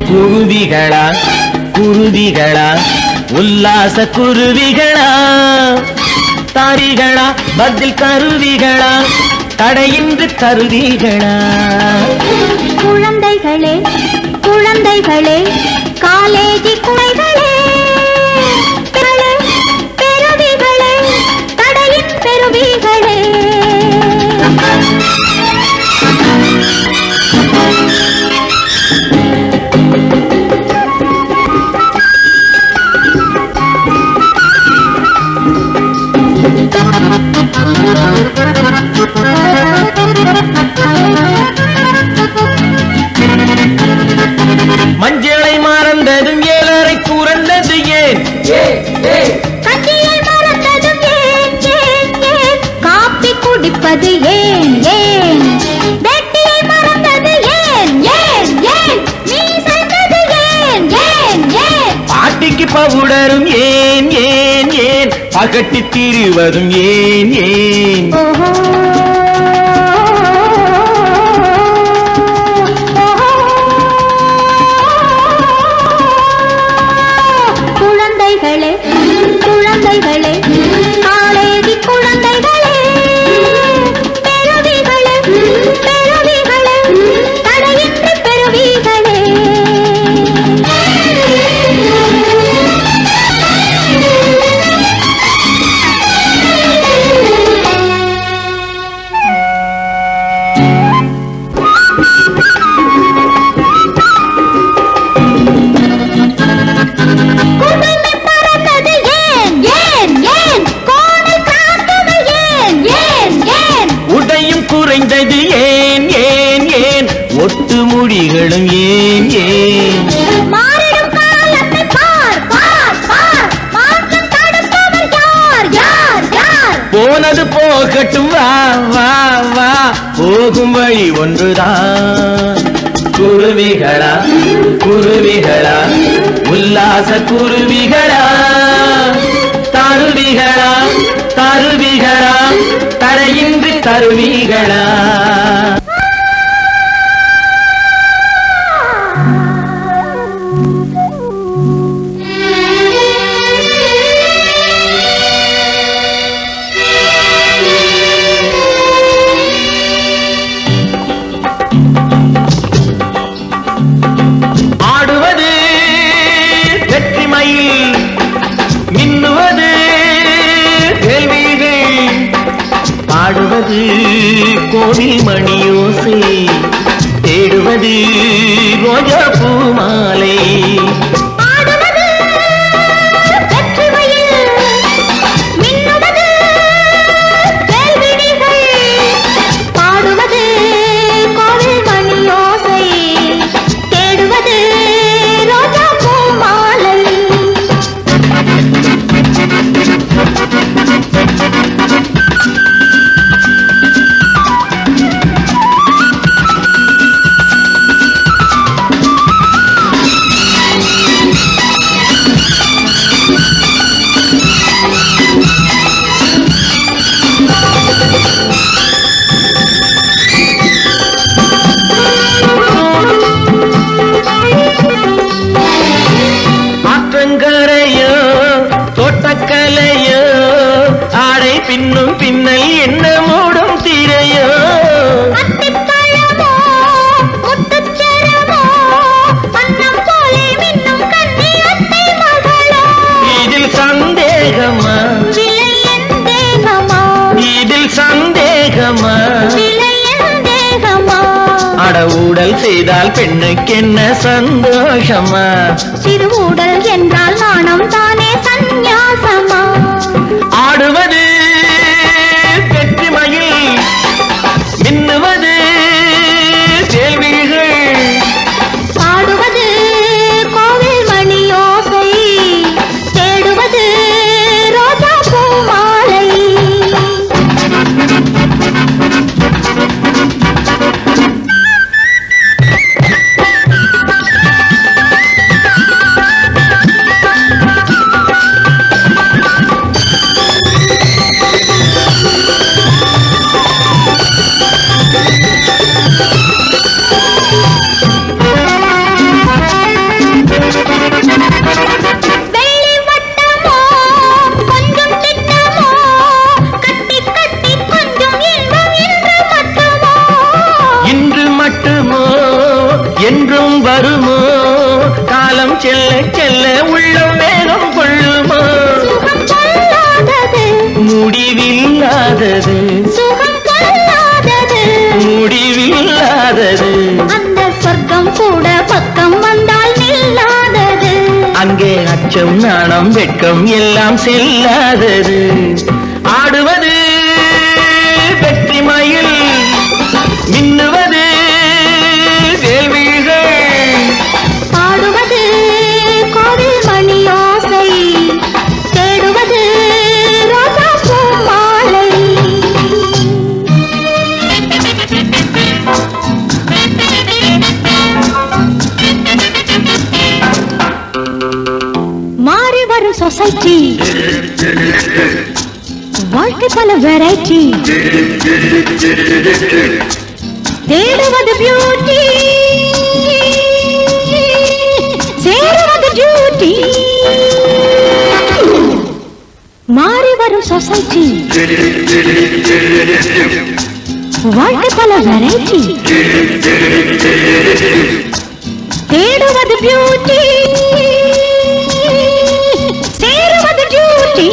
குருவிகளா குருவிகளா உல்லாச குருவிகளா தாரிகளா பதில் கருவிகளா தடையின்றி கருவிகளா குழந்தைகளே குழந்தைகளே காலேஜி குழைகளே பெருளே, பெருவிகளே தடையின் பெருவிகளே மஞ்சளை மறந்ததும் ஏழரை புரண்டது ஏன் கட்டியை மறந்ததும் ஏன் ஏன் ஏன் காப்பி குடிப்பது ஏன் ஏன் வெட்டியை மறந்தது ஏன் ஏன் ஏன் நீ சென்றது ஏன் ஏன் ஏன் பாட்டிக்கு பவுடரும் ஏன் ஏன் ஏன் பகட்டி திரிவதும் ஏன் ஏன் ஓஹோ குழந்தைகளே குழந்தைகளே காலேஜி குழந்தைகளே பெருவிகளே பெருவிகளே தடையின்றி பெருவிகளே குடும்பை பறந்தது ஏன் ஏன் ஏன் கோணல் காத்தது ஏன் ஏன் ஏன் உடையும் குறைந்தது ஏன் ஏன் ஏன் ஒட்டு முடிகளும் ஏன் ஏன் மாறிடும் காலத்தை பார் பார் பார் மாற்றம் தடுப்பவர் யார் யார் யார் போனது போகட்டும் வா வா வா போகும் வழி ஒன்றுதான் குருவிகளா குருவிகளா உல்லாச குருவிகளா தருவிகளா தருவிகளா தடையின்றி தருவிகளா ஆடுவது வெற்றி மயில் மின்னுவது கேள்விகள் பாடுவது கோவில் மணியோசை தேடுவது ரோஜா பூ மாலை ஆடுவது வெற்றி மயில் மின்னுவது கேள்விடிகள் பாடுவது கோவில் மணியோசை தேடுவது ரோஜா பூ மாலை ஆற்றங்கரையோ தோட்டக்கலையோ ஆடை பின்னும் பின்னல் என்ன மூடும் திரையோ அத்திப்பழமோ முத்துச்சரமோ வண்ணம் போலே மின்னும் கண்ணி அத்தை மகளோ இதில் சந்தேகமா விலை என் தேகமா இதில் சந்தேகமா விலை என் தேகமா அட ஊடல் செய்தால் பெண்ணுக்கென்ன சந்தோஷமா சிறு ஊடல் என்றால் நாணம் தானே சந்நியாசமா ஆடுவது வெற்றி மயில் மின்னுவது கேள்விகள் பாடுவது கோவில் மணியோசை தேடுவது ரோஜா பூ மாலை ஆ வருமோ காலம் செல்ல செல்ல உள்ளம் வேகம் கொள்ளுமோ சுகம் கொள்ளாதது முடிவில்லாதது சுகம் கொள்ளாதது முடிவில்லாதது அந்த சொர்க்கம் கூட பக்கம் வந்தால் நில்லாதது அங்கே அச்சம் நாணம் வெட்கம் எல்லாம் செல்லாதது ஆடுவது வெற்றி மயில் மின்னுவது கேள்விகள் பாடுவது கோவில் மணி ஓசை தேடுவது ரோஜா பூ மாலை மாறி வரும் சொசைட்டி வாழ்க்கை பல வெரைட்டி தேடுவது பியூட்டி சேருவது டியூட்டி மாறி வரும் சொசைட்டி வாழ்க்கை பல வெரைட்டி தேடுவது பியூட்டி சேருவது டியூட்டி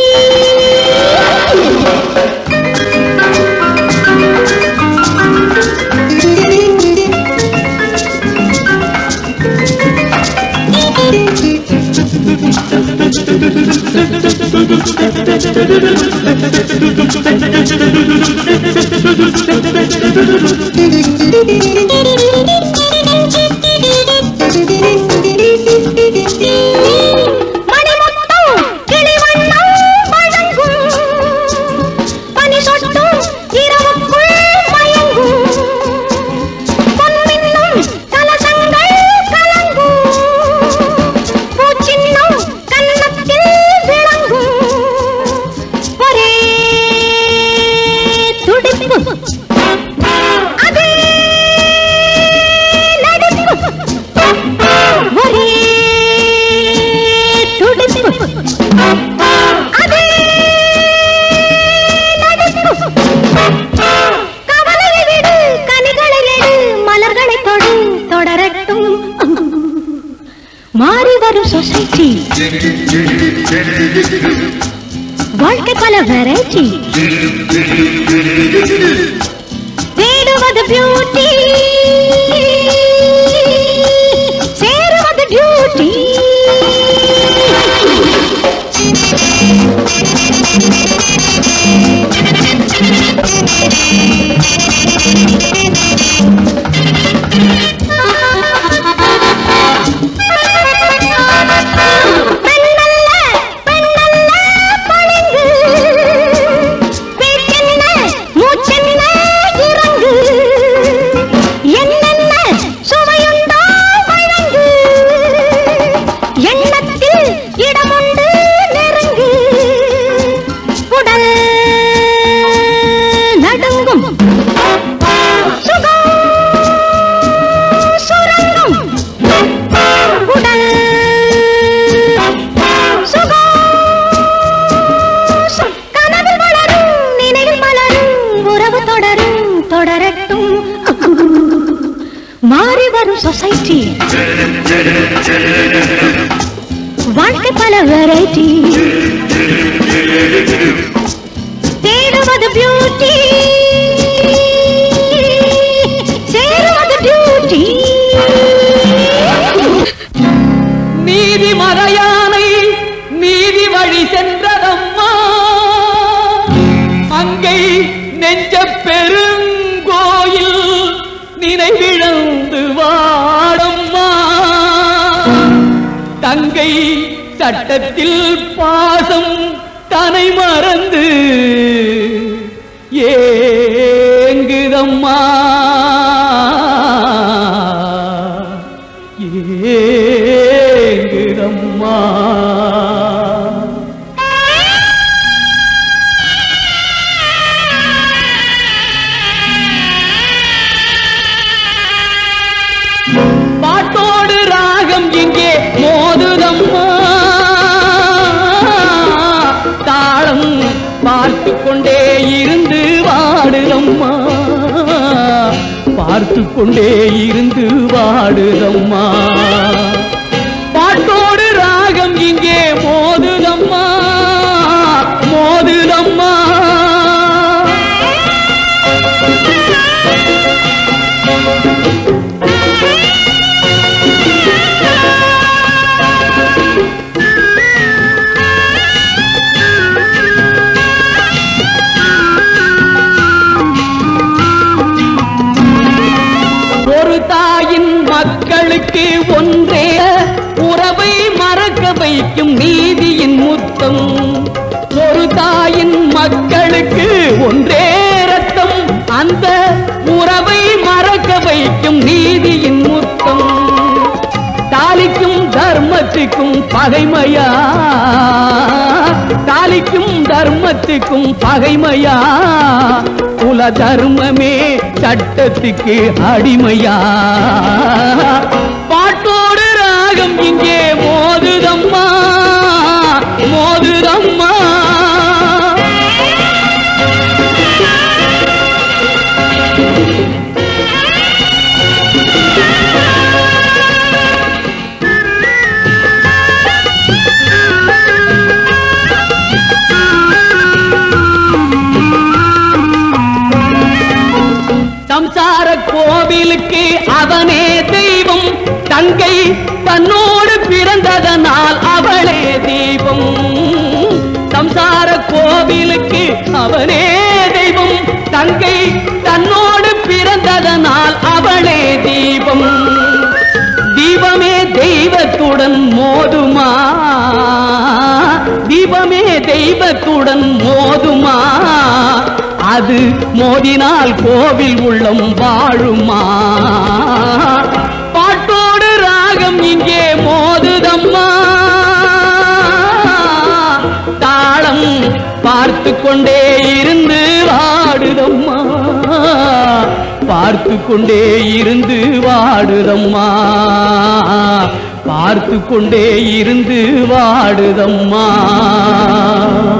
மணிமுத்தம் கிளிவண்ணம் வழங்கும் பனி சொட்டும் இரவுக்குள் மயங்கும் பொன்மின்னும் கலசங்கள் கலங்கும் பூச்சின்னும் கன்னத்தில் விளங்கும் ஒரே துடிப்பு அதே நடிப்பு ஒரே துடிப்பு அதே நடிப்பு கவலையை விடு கனிகளை எடு மலர்களை தொடு தொடரட்டும் மாறி வரும் சொசைட்டி வாழ்க்கை பல வெரைட்டி தேடுவது பியூட்டி சேருவது டியூட்டி பெண்ணல்ல பெண்ணல்ல பளிங்கு பேச்சென்ன மூச்சென்ன இறங்கு என்னென்ன சுவையுண்டோ வழங்கு எண்ணத்தில் இடமுண்டு நெருங்கு உடல் நடுங்கும் சுகம் சுரங்கும் உடல் சுகம் சு- கனவில் வளரும் நினைவில் மலரும் உறவு தொடரும் தொடரட்டும் மாறி வரும் சொசைட்டி வாழ்க்கை பல வெரைட்டி தேடுவது பியூட்டி சேருவது டியூட்டி நீதி மறையானை நீதி வழி சென்றதம்மா அங்கை நெஞ்ச பெருங்கோயில் நினைவிழந்து வாடம்மா தங்கை சட்டத்தில் பாசம் தனை மறந்து ஏங்குதம்மா ஏங்குதம்மா பாட்டோடு ராகம் இங்கே மோதுதம்மா தாளம் பார்த்து கொண்டே இருந்து வாடுதம்மா பார்த்து கொண்டே இருந்து வாடுதம்மா பாட்டோடு ராகம் இங்கே மோதுதம்மா மோதுதம்மா ஒரு தாயின் மக்களுக்கு ஒன்றே உறவை மறக்க வைக்கும் நீதியின் முத்தம் ஒரு தாயின் மக்களுக்கு ஒன்றே ரத்தம் அந்த உறவை மறக்க வைக்கும் நீதியின் முத்தம் தாலிக்கும் தர்மத்துக்கும் பகைமையா தாலிக்கும் தர்மத்துக்கும் பகைமையா குல தர்மமே சட்டத்துக்கு அடிமையா பாட்டோடு ராகம் இங்கே மோதுதம்மா மோதுதம்மா சம்சார கோவிலுக்கு அவனே தெய்வம் தங்கை தன்னோடு பிறந்ததனால் அவளே தெய்வம் சம்சார கோவிலுக்கு அவனே தெய்வம் தங்கை தன்னோடு பிறந்ததனால் அவளே தீபம் தீபமே தெய்வத்துடன் மோதுமா தீபமே தெய்வத்துடன் மோதுமா அது மோதினால் கோவில் உள்ளம் வாழுமா பாட்டோடு ராகம் இங்கே மோதுதம்மா தாளம் பார்த்து கொண்டே இருந்து வாடுதம்மா பார்த்து கொண்டே இருந்து வாடுதம்மா பார்த்து கொண்டே இருந்து வாடுதம்மா